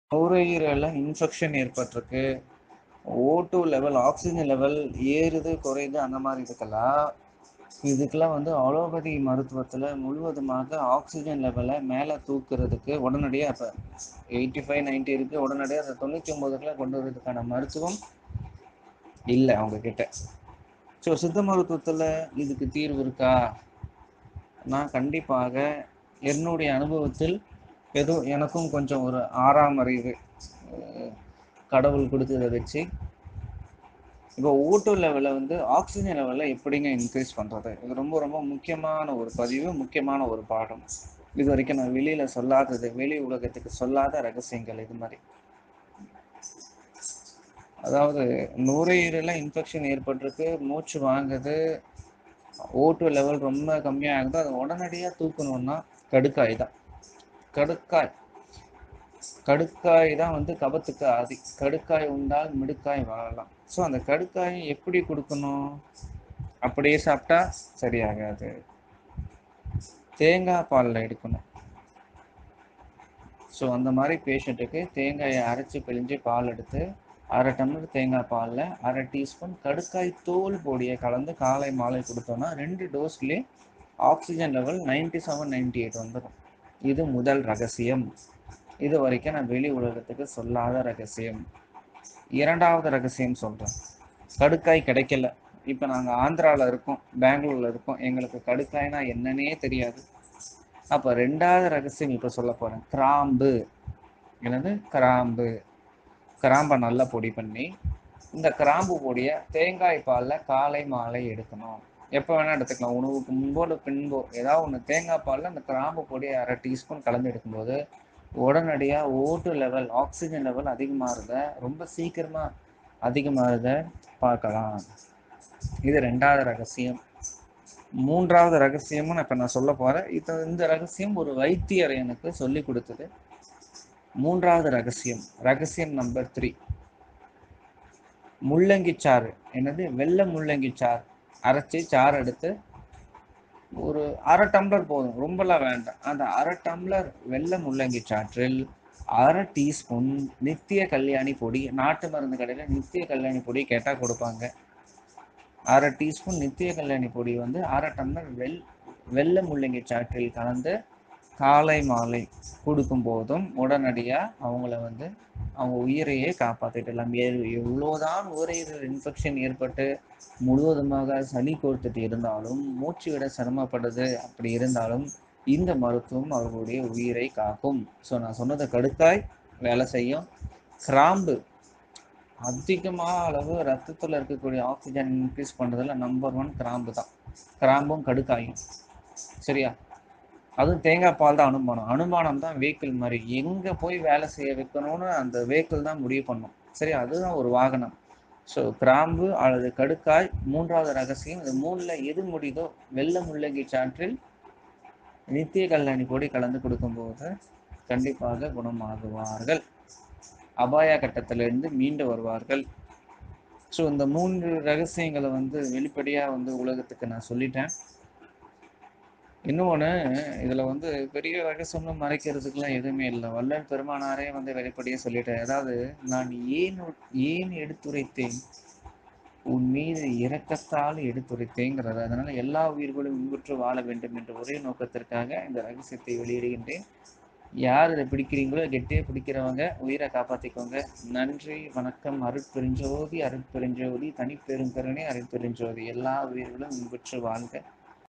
நுரையீரல்ல infection ஏற்பட்டிருக்கு ஓ2 level oxygen level ஏறுது குறையுது அந்த மாதிரி இதுக்கெல்லாம் இதுக்கெல்லாம் வந்து அலோபதி மருத்துவத்தில் முழுவதுமாக ஆக்சிஜன் லெவலை மேலே தூக்குறதுக்கு உடனடியாக இப்போ எயிட்டி ஃபைவ் நைன்ட்டி இருக்குது உடனடியாக அதை தொண்ணூற்றி ஒம்போதுக்குலாம் கொண்டு வரதுக்கான மருத்துவம் இல்லை அவங்க கிட்ட ஸோ சித்த மருத்துவத்தில் இதுக்கு தீர்வு இருக்கா நான் கண்டிப்பாக என்னுடைய அனுபவத்தில் ஏதோ எனக்கும் கொஞ்சம் ஒரு ஆறாம் அறிவு அஹ், கடவுள் கொடுத்ததை வச்சு இப்போ ஓட்டோ லெவலில் வந்து ஆக்சிஜன் லெவலில் எப்படிங்க இன்க்ரீஸ் பண்ணுறது இது ரொம்ப ரொம்ப முக்கியமான ஒரு பதிவு முக்கியமான ஒரு பாடம் இது வரைக்கும் நான் வெளியில் சொல்லாதது வெளி உலகத்துக்கு சொல்லாத ரகசியங்கள் இது மாதிரி அதாவது நுரையீரலில் இன்ஃபெக்ஷன் ஏற்பட்டிருக்கு மூச்சு வாங்குது ஓட்டு லெவல் ரொம்ப கம்மியாகுது அது உடனடியாக தூக்கணும்னா கடுக்காய் தான் கடுக்காய் கடுக்காய் தான் வந்து கபத்துக்கு ஆதி கடுக்காய் உண்டால் மிடுக்காய் வாழலாம் ஸோ அந்த கடுக்காயை எப்படி கொடுக்கணும் அப்படியே சாப்பிட்டா சரியாகாது தேங்காய் பாலில் எடுக்கணும் ஸோ அந்த மாதிரி பேஷண்ட்டுக்கு தேங்காயை அரைச்சி பிழிஞ்சு பால் எடுத்து அரை டம்ளர் தேங்காய் பாலில் அரை டீஸ்பூன் கடுக்காய் தோல் பொடியை கலந்து காலை மாலை கொடுத்தோன்னா ரெண்டு டோஸ்லேயே oxygen level ninety seven ninety eight வந்துடும் இது முதல் ரகசியம் இது வரைக்கும் நான் வெளி உலகத்துக்கு சொல்லாத ரகசியம் இரண்டாவது ரகசியம் சொல்கிறேன் கடுக்காய் கிடைக்கல இப்போ நாங்கள் ஆந்திராவில் இருக்கோம் பெங்களூரில் இருக்கோம் எங்களுக்கு கடுக்காய்னா என்னன்னே தெரியாது அப்போ ரெண்டாவது ரகசியம் இப்போ சொல்ல போகிறேன் கிராம்பு என்னது கிராம்பு கிராம்பை நல்லா பொடி பண்ணி இந்த கிராம்பு பொடியை தேங்காய் பாலில் காலை மாலை எடுக்கணும் எப்போ வேணால் எடுத்துக்கலாம் உணவுக்கு முன்போ இல்லை பின்போ ஏதாவது ஒன்று தேங்காய் பாலில் அந்த கிராம்பு பொடியை அரை டீஸ்பூன் கலந்து எடுக்கும்போது உடனடியாக ஓட்டு லெவல் ஆக்சிஜன் லெவல் அதிகமாகிறத ரொம்ப சீக்கிரமாக அதிகமாகிறத பார்க்கலாம் இது ரெண்டாவது ரகசியம் மூன்றாவது ரகசியமும் இப்போ நான் சொல்ல போகிறேன் இது இந்த ரகசியம் ஒரு வைத்தியர் எனக்கு சொல்லி கொடுத்தது மூன்றாவது ரகசியம் ரகசியம் நம்பர் த்ரீ முள்ளங்கி சாறு என்னது வெள்ளை முள்ளங்கி சாறு அரைச்சி சாறு எடுத்து ஒரு அரை டம்ளர் போதும் ரொம்பலாம் வேண்டாம் அந்த அரை டம்ளர் வெள்ளை முள்ளங்கி சாற்றில் அரை டீஸ்பூன் நித்திய கல்யாணி பொடி நாட்டு மருந்து கடையில் நித்திய கல்யாணி பொடி கேட்டால் கொடுப்பாங்க அரை டீஸ்பூன் நித்திய கல்யாணி பொடி வந்து அரை டம்ளர் வெள் வெள்ளை முள்ளங்கி சாற்றில் கலந்து காலை மாலை கொடுக்கும் போதும் உடனடியாக அவங்கள வந்து அவங்க உயிரையே காப்பாற்றிடலாம் எ- எவ்வளோதான் நுரையீரல் இன்ஃபெக்ஷன் ஏற்பட்டு முழுவதுமாக சளி கோர்த்துட்டு இருந்தாலும் மூச்சு விட சிரமப்படுது அப்படி இருந்தாலும் இந்த மருத்துவம் அவர்களுடைய உயிரை காக்கும் ஸோ நான் சொன்னது கடுக்காய் வேலை செய்யும் கிராம்பு அதிகமாக அளவு ரத்தத்தில் இருக்கக்கூடிய ஆக்சிஜன் இன்க்ரீஸ் பண்ணுறதுல நம்பர் ஒன் கிராம்பு தான் கிராம்பும் கடுக்காயும் சரியா அதுவும் தேங்காய் பால் தான் அனுமானம் அனுமானம் தான் வெஹிக்கிள் மாதிரி எங்கே போய் வேலை செய்ய வைக்கணும்னு அந்த வெஹிக்கிள் தான் முடிவு பண்ணும் சரி அதுதான் ஒரு வாகனம் ஸோ கிராம்பு அல்லது கடுக்காய் மூன்றாவது ரகசியம் இது மூணில் எது முடியுதோ வெள்ளை முள்ளங்கி சாற்றில் நித்திய கல்யாணி பொடி கலந்து கொடுக்கும்போது கண்டிப்பாக குணமாகுவார்கள் அபாய கட்டத்திலிருந்து மீண்டு வருவார்கள் ஸோ இந்த மூன்று ரகசியங்களை வந்து வெளிப்படையாக வந்து உலகத்துக்கு நான் சொல்லிட்டேன் இன்னொன்று இதில் வந்து பெரிய ரகசியம்னு மறைக்கிறதுக்குலாம் எதுவுமே இல்லை வள்ளல் பெருமானாரே வந்து வெளிப்படையாக சொல்லிட்டேன் அதாவது நான் ஏன் உ- ஏன் எடுத்துரைத்தேன் உன் மீது இரக்கத்தால் எடுத்துரைத்தேங்கிறது அதனால எல்லா உயிர்களும் இன்புற்று வாழ வேண்டும் என்ற ஒரே நோக்கத்திற்காக இந்த ரகசியத்தை வெளியிடுகின்றேன் யார் இதை பிடிக்கிறீங்களோ கெட்டியே பிடிக்கிறவங்க உயிரை காப்பாற்றிக்கோங்க நன்றி வணக்கம் அருட்பெருஞ்சோதி அருட்பெருஞ்சோதி தனிப்பெருங்கருணை அருட்பெருஞ்சோதி எல்லா உயிர்களும் இன்புற்று வாழ்க